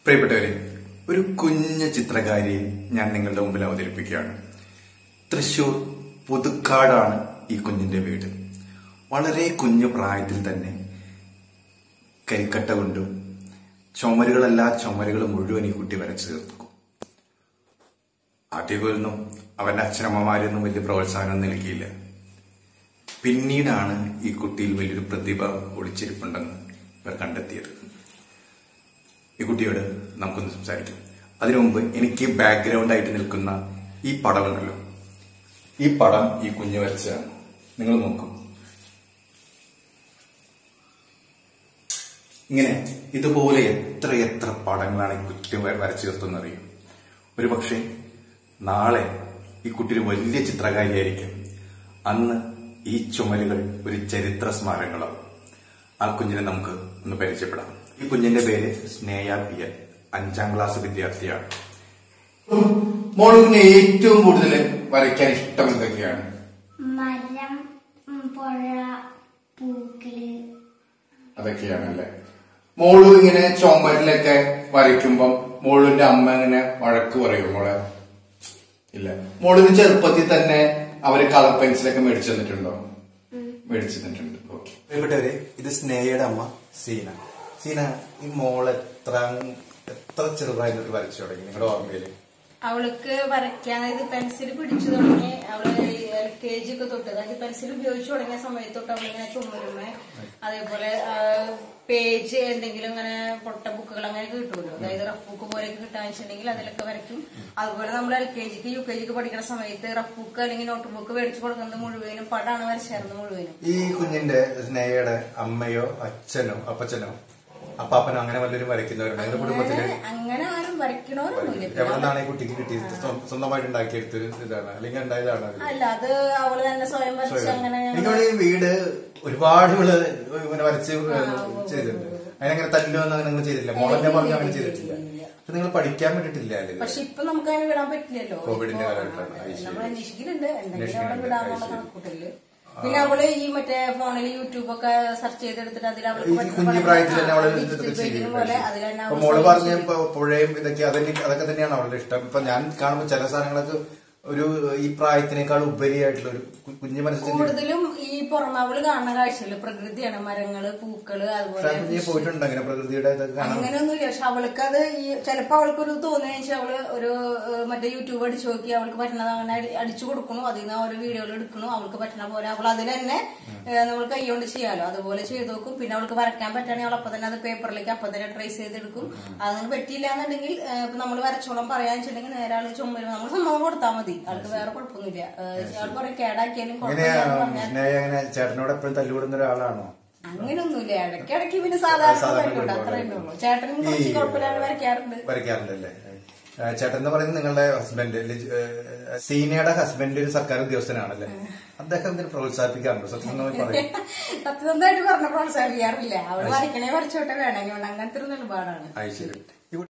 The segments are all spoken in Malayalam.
പ്രിയപ്പെട്ടവരെ ഒരു കുഞ്ഞു ചിത്രകാരിയെ ഞാൻ നിങ്ങളുടെ മുമ്പിൽ അവതരിപ്പിക്കുകയാണ് തൃശൂർ പുതുക്കാടാണ് ഈ കുഞ്ഞിന്റെ വീട് വളരെ കുഞ്ഞു പ്രായത്തിൽ തന്നെ കരിക്കട്ട കൊണ്ടും ചുമരുകളല്ല ചുമരുകൾ മുഴുവൻ ഈ കുട്ടി വരച്ചു തീർക്കും ആദ്യമൊന്നും അവന്റെ അച്ഛനമ്മമാരൊന്നും വലിയ പ്രോത്സാഹനം നൽകിയില്ല പിന്നീടാണ് ഈ കുട്ടിയിൽ വലിയൊരു പ്രതിഭ ഒളിച്ചിരിപ്പുണ്ടെന്ന് ഇവർ കണ്ടെത്തിയത് ഈ കുട്ടിയോട് നമുക്കൊന്ന് സംസാരിക്കാം അതിനു മുമ്പ് എനിക്ക് ബാക്ക്ഗ്രൗണ്ട് ആയിട്ട് നിൽക്കുന്ന ഈ പടമുണ്ടല്ലോ ഈ പടം ഈ കുഞ്ഞ് വരച്ചതാണ് നിങ്ങൾ നോക്കും ഇങ്ങനെ ഇതുപോലെ എത്ര എത്ര പടങ്ങളാണ് ഈ കുട്ടി വരച്ചു തീർത്തെന്ന് അറിയും ഒരു പക്ഷേ നാളെ ഈ കുട്ടി ഒരു വലിയ ചിത്രകാരിയായിരിക്കും അന്ന് ഈ ചുമലുകൾ ഒരു ചരിത്ര സ്മാരകങ്ങളാവും ആ കുഞ്ഞിനെ നമുക്ക് ഒന്ന് പരിചയപ്പെടാം ഈ കുഞ്ഞിന്റെ പേര് സ്നേഹ പി എൻ അഞ്ചാം ക്ലാസ് വിദ്യാർത്ഥിയാണ് മോളിന് ഏറ്റവും കൂടുതൽ വരയ്ക്കാൻ ഇഷ്ടം എന്തൊക്കെയാണ് മരം ഉം, പുഴ പൂക്കള് അതൊക്കെയാണല്ലേ മോള് ഇങ്ങനെ ചുമരിലൊക്കെ വരയ്ക്കുമ്പം മോളിന്റെ അമ്മ ഇങ്ങനെ വഴക്ക് പറയും മോളെ ഇല്ല മോളിന് ചെറുപ്പത്തിൽ തന്നെ അവര് കളർ പെൻസിലൊക്കെ മേടിച്ചു തന്നിട്ടുണ്ടോ മേടിച്ചു തന്നിട്ടുണ്ട് ഓക്കെ പ്രിയപ്പെട്ടവരെ ഇത് സ്നേഹയുടെ അമ്മ സീന സീന ഈ മോൾ എത്ര എത്ര ചെറുതായിട്ട് വരച്ചു തുടങ്ങി നിങ്ങളുടെ ഓർമ്മയില് അവൾക്ക് വരയ്ക്കാൻ ഇത് പെൻസിൽ പിടിച്ചു തുടങ്ങി അവള് എൽ കെ ജി ഒക്കെ തൊട്ട് അതായത് പെൻസിൽ ഉപയോഗിച്ചു തുടങ്ങിയ സമയത്ത് തൊട്ട് അവളിങ്ങനെ ചുമരുമേ അതേപോലെ പേജ് എന്തെങ്കിലും ഇങ്ങനെ പൊട്ട ബുക്കുകൾ അങ്ങനെ കിട്ടുമല്ലോ അതായത് റഫ് ബുക്ക് പോലെയൊക്കെ കിട്ടാന്ന് വെച്ചിട്ടുണ്ടെങ്കിൽ അതിലൊക്കെ വരയ്ക്കും അതുപോലെ നമ്മൾ എൽ കെ ജിക്ക് യു കെ ജിക്ക് പഠിക്കുന്ന സമയത്ത് റഫ് ബുക്ക് അല്ലെങ്കിൽ നോട്ട് ബുക്ക് മേടിച്ചു കൊടുക്കുന്നത് മുഴുവനും പടാണ് വരച്ചായിരുന്നത് മുഴുവനും ഈ കുഞ്ഞിന്റെ സ്നേഹയുടെ അമ്മയോ അച്ഛനോ അപ്പച്ചനോ അപ്പാപ്പനോ അങ്ങനെ വല്ലവരും വരയ്ക്കുന്നവരുണ്ട് നിങ്ങളുടെ കുടുംബത്തില് അങ്ങനെ ആരും വരയ്ക്കണോരൊന്നുമില്ല എവിടെ നിന്നാണ് ഈ കുട്ടിക്ക് കിട്ടിയത് സ്വ- സ്വന്തമായിട്ട് ഉണ്ടാക്കിയെടുത്തൊരു ഇതാണ് അല്ലെങ്കിൽ ഉണ്ടായതാണ് അത് അല്ല അത് അവള് തന്നെ സ്വയം വരച്ച് അങ്ങനെ എനിക്കവിടെ ഈ വീട് ഒരുപാട് ഇവള് ഇങ്ങനെ വരച്ച് ചെയ്തിട്ടുണ്ട് അതിനങ്ങനെ തല്ലുമെന്ന് അങ്ങനെ നിങ്ങൾ ചെയ്തിട്ടില്ല മോളെന്നെ പറഞ്ഞു അങ്ങനെ ചെയ്തിട്ടില്ല പക്ഷെ നിങ്ങൾ പഠിക്കാൻ വേണ്ടിട്ടില്ല അല്ലേ പക്ഷെ ഇപ്പൊ നമുക്ക് അങ്ങനെ വിടാൻ പറ്റില്ലല്ലോ കോവിഡിന്റെ ഇപ്പൊ, കാലഘട്ടമാണ്. ആ, അത് ശരി. നമ്മൾ അന്വേഷിക്കുന്നുണ്ട് എന്തെങ്കിലും അവിടെ അന്വേഷിക്കുന്നുണ്ട്. വിടാന്നുള്ള അത് ശരി. കണക്കൂട്ടല് പിന്നെ അവള് ഈ മറ്റേ ഫോണിൽ യൂട്യൂബ് ഒക്കെ സെർച്ച് ചെയ്തെടുത്തിട്ട് അതിൽ ഈ കുഞ്ഞു പ്രായത്തിൽ തന്നെ അവള് ഇതൊക്കെ ചെയ്യും പോലെ അതിൽ തന്നെ അപ്പൊ അവള് മോള് സ്വയം പറഞ്ഞ ചെയ്യും. ഇപ്പൊ പുഴയും ഇതൊക്കെ അതൊക്കെ അതൊക്കെ തന്നെയാണ് അവളുടെ ഇഷ്ടം ഇപ്പൊ ഞാൻ കാണുമ്പോൾ ചില സാധനങ്ങളൊക്കെ ഒരു ഈ പ്രായത്തിനേക്കാൾ ഉപരിയായിട്ടുള്ള ഒരു കു- കുഞ്ഞു മനസ്സിൽ കൂടുതലും ഈ പുറമെ അവള് കാണുന്ന കാഴ്ചകള് പ്രകൃതിയാണ് മരങ്ങള് പൂക്കള് അതുപോലെ കുഞ്ഞ് പോയിട്ടുണ്ട് അങ്ങനെ പ്രകൃതിയുടെ ഇതൊക്കെ കാണാൻ അങ്ങനെയൊന്നുമില്ല പക്ഷെ അവൾക്ക് അത് ഈ ചിലപ്പോ അവൾക്കൊരു തോന്നിയ വെച്ചാൽ അവള് ഒരു ഏഹ്, മറ്റേ യൂട്യൂബ് അടിച്ചു നോക്കി അവൾക്ക് പറ്റുന്നത് അങ്ങനെ അടി- അടിച്ചു കൊടുക്കണു അതിൽ നിന്ന് ഓരോ വീഡിയോകൾ എടുക്കണു അവൾക്ക് പറ്റുന്ന പോലെ അവൾ അതിൽ തന്നെ ഏഹ്, നമ്മൾ കൈകൊണ്ട് ചെയ്യാലോ അതുപോലെ ചെയ്ത് നോക്കും പിന്നെ അവൾക്ക് വരയ്ക്കാൻ പറ്റുകയാണെങ്കിൽ അവൾ അപ്പൊ തന്നെ അത് പേപ്പറിലേക്ക് അപ്പൊ തന്നെ ട്രേസ് ചെയ്തെടുക്കും അതൊന്നും പറ്റിയില്ല എന്നുണ്ടെങ്കിൽ നമ്മൾ വരച്ചോളം പറയാന്ന് വെച്ചിട്ടുണ്ടെങ്കിൽ നേരെ ആള് ചുമരും നമ്മൾ സമ്മതം കൊടുത്താൽ മതി ആൾക്ക് വേറെ കുഴപ്പമൊന്നുമില്ല ഏഹ്, ആൾ പറയും കേടാക്കിയാലും എങ്ങനെയാ കുഴപ്പമില്ല എന്ന് പറഞ്ഞാൽ സ്നേഹ അങ്ങനെ ചേട്ടനോട് എപ്പോഴും തല്ലുകൂടുന്ന ഒരാളാണോ അങ്ങനെയൊന്നുമില്ല ഇടയ്ക്കിടയ്ക്ക് പിന്നെ സാധാരണ സാധാരണ തല്ലുണ്ട് ഒരുപാട്. അത്രേ ഉള്ളൂ ചേട്ടനും കുറച്ച് ഈ- കുഴപ്പമില്ലാണ്ട് വരയ്ക്കാറുണ്ട് വരയ്ക്കാറുണ്ടല്ലേ ആ, ചേട്ടൻ എന്ന് പറയുന്നത് നിങ്ങളുടെ ഹസ്ബൻഡ് സീനയുടെ ഹസ്ബൻഡ് ഒരു സർക്കാർ ഉദ്യോഗസ്ഥനാണല്ലേ അദ്ദേഹം ഇതിന് പ്രോത്സാഹിപ്പിക്കാറുണ്ട് സത്യം പറയും സത്യസന്ധമായിട്ട് പറഞ്ഞ പ്രോത്സാഹിപ്പിക്കാറില്ല അവള് വരയ്ക്കണേ വരച്ചോട്ടെ വേണമെങ്കിൽ വേണം അങ്ങനത്തെ ഒരു നിലപാടാണ് അത് ശരി ഈ കുട്ടി-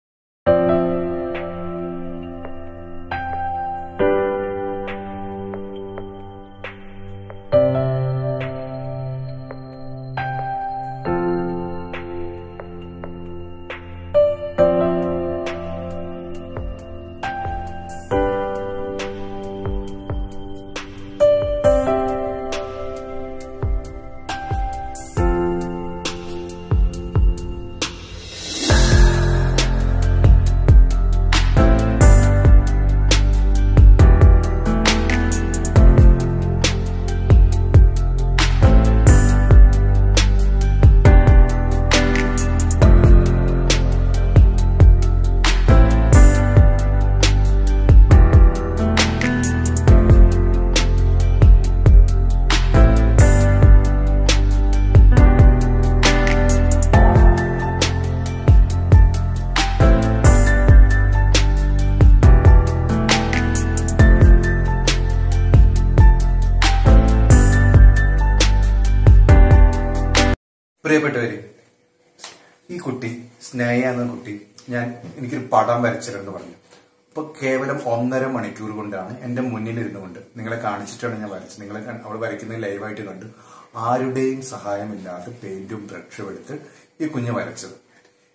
പ്രിയപ്പെട്ടവര് ഈ കുട്ടി സ്നേഹ എന്ന കുട്ടി ഞാൻ എനിക്കൊരു പടം വരച്ചിട്ടുണ്ട് പറഞ്ഞു അപ്പൊ കേവലം ഒന്നര മണിക്കൂർ കൊണ്ടാണ് എന്റെ മുന്നിൽ ഇരുന്നുകൊണ്ട് നിങ്ങളെ കാണിച്ചിട്ടാണ് ഞാൻ വരച്ചത് നിങ്ങളെ കാ- അവൾ വരയ്ക്കുന്നത് ലൈവായിട്ട് കണ്ടു ആരുടെയും സഹായമില്ലാതെ പെയിന്റും ബ്രഷും എടുത്ത് ഈ കുഞ്ഞ് വരച്ചത്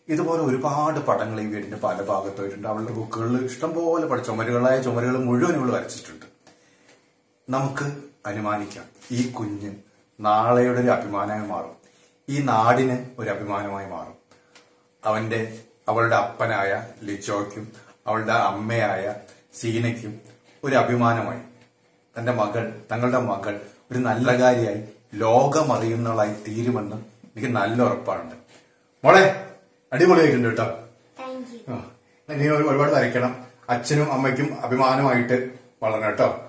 ഇതുപോലെ ഒരുപാട് പടങ്ങൾ ഈ വീടിന്റെ പല ഭാഗത്തായിട്ടുണ്ട് അവളുടെ ബുക്കുകളിൽ ഇഷ്ടംപോലെ പഠിച്ച ചുമരുകളായ ചുമരുകൾ മുഴുവൻ ഇവള് വരച്ചിട്ടുണ്ട് നമുക്ക് അനുമാനിക്കാം ഈ കുഞ്ഞ് നാളെയുടെ ഒരു അഭിമാനമായി മാറും ഈ നാടിന് ഒരു അഭിമാനമായി മാറും അവന്റെ അവളുടെ അപ്പനായ ലിച്ചോയ്ക്കും അവളുടെ അമ്മയായ സീനയ്ക്കും ഒരു അഭിമാനമായി തന്റെ മകൾ തങ്ങളുടെ മകൾ ഒരു നല്ല കാര്യമായി ലോകമറിയുന്നവളായി തീരുമെന്ന് എനിക്ക് നല്ല ഉറപ്പാണ് മോളെ അടിപൊളിയായിട്ടുണ്ട് കേട്ടോ താങ്ക് യു ആ, ഇനി ഒരു- ഒരുപാട് വരയ്ക്കണം അച്ഛനും അമ്മയ്ക്കും അഭിമാനമായിട്ട് വളരണം കേട്ടോ